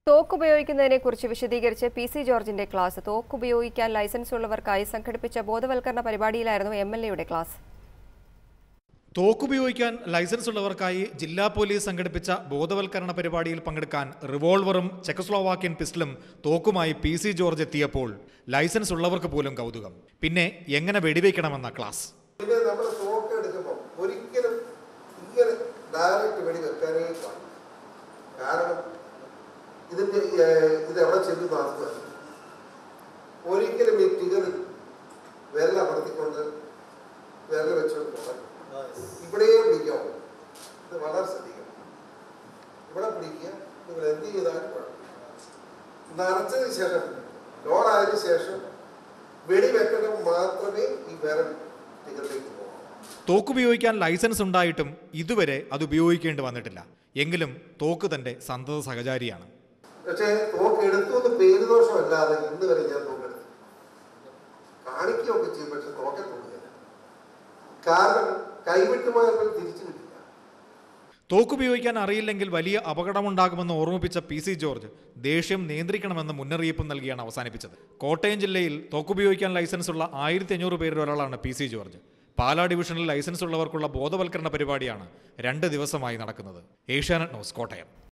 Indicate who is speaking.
Speaker 1: തോക്ക് ഉപയോഗിക്കുന്നതിനെ കുറിച്ച് വിശദീകരിച്ച് പി സി ജോർജിന്റെ ക്ലാസ് തോക്ക് ഉപയോഗിക്കാൻ ലൈസൻസ് ഉള്ളവർക്കായി സംഘടിപ്പിച്ച ബോധവൽക്കരണ പരിപാടിയിലായിരുന്നു എം എൽ എയുടെ ക്ലാസ്
Speaker 2: തോക്കുപയോഗിക്കാൻ ലൈസൻസ് ഉള്ളവർക്കായി ജില്ലാ പോലീസ് സംഘടിപ്പിച്ച ബോധവൽക്കരണ പരിപാടിയിൽ പങ്കെടുക്കാൻ റിവോൾവറും ചെക്കസ്ലോവാക്യൻ പിസ്റ്റലും തോക്കുമായി പി സി ജോർജ് എത്തിയപ്പോൾ ലൈസൻസ് ഉള്ളവർക്ക് പോലും കൗതുകം പിന്നെ എങ്ങനെ വെടിവെക്കണമെന്ന ക്ലാസ്
Speaker 3: പിന്നെ നമ്മൾ തോക്ക് എടുക്കുമ്പോൾ ഒരിക്കലും ഇങ്ങനെ ഡയറക്റ്റ് വെടി വെക്കാനേ പാടില്ല കാരണം ഇതിന്റെ ഏർ, ഇത് എവിടെ ചെല്ലുന്നു ആർക്കും ഒരിക്കലും ഈ ടികറിൽ വിരൽ അമർത്തിക്കൊണ്ട് വിരൽ വെച്ചുകൊണ്ട് പോകാൻ ഇവിടെയേ പിടിക്കാവൂ ഇത് വളരെ ശ്രദ്ധിക്കണം ഇവിടെ പിടിക്കുക നിങ്ങൾ എന്ത് ചെയ്താലും കുഴപ്പമില്ല നിറച്ചതിന് ശേഷം ലോഡായതിനു ശേഷം വെടി വെക്കണം മാത്രമേ ഈ വിരൽ ടികറിലേക്ക് പോകാവൂ
Speaker 2: തോക്കുപയോഗിക്കാൻ ലൈസൻസ് ഉണ്ടായിട്ടും ഇതുവരെ അത് ഉപയോഗിക്കേണ്ടി വന്നിട്ടില്ല എങ്കിലും തോക്ക് തന്റെ സന്തത സഹചാരിയാണ്
Speaker 3: പക്ഷേ തോക്ക് എടുത്തു എന്ന് പേര് ദോഷമല്ലാതെ ഇന്ന് വരെ ഞാൻ തോക്കെടുത്തു കാണിക്കുകയൊക്കെ ചെയ്യും പക്ഷെ തോക്കെ തോന്നുകയില്ല കാരണം കൈവിട്ടു പോയപ്പോൾ തിരിച്ചു കിട്ടില്ല
Speaker 2: തോക്കുപയോഗിക്കാൻ അറിയില്ലെങ്കിൽ വലിയ അപകടമുണ്ടാകുമെന്ന് ഓർമ്മിപ്പിച്ച പി സി ജോർജ് ദേഷ്യം നിയന്ത്രിക്കണമെന്ന് മുന്നറിയിപ്പ് നൽകിയാണ് അവസാനിപ്പിച്ചത് കോട്ടയം ജില്ലയിൽ തോക്കുപയോഗിക്കാൻ ലൈസൻസ് ഉള്ള ആയിരത്തി അഞ്ഞൂറ് പേരിൽ ഒരാളാണ് പി സി ജോർജ് പാലാ ഡിവിഷനിൽ ലൈസൻസ് ഉള്ളവർക്കുള്ള ബോധവൽക്കരണ പരിപാടിയാണ് രണ്ട് ദിവസമായി നടക്കുന്നത് ഏഷ്യാനെറ്റ് ന്യൂസ് കോട്ടയം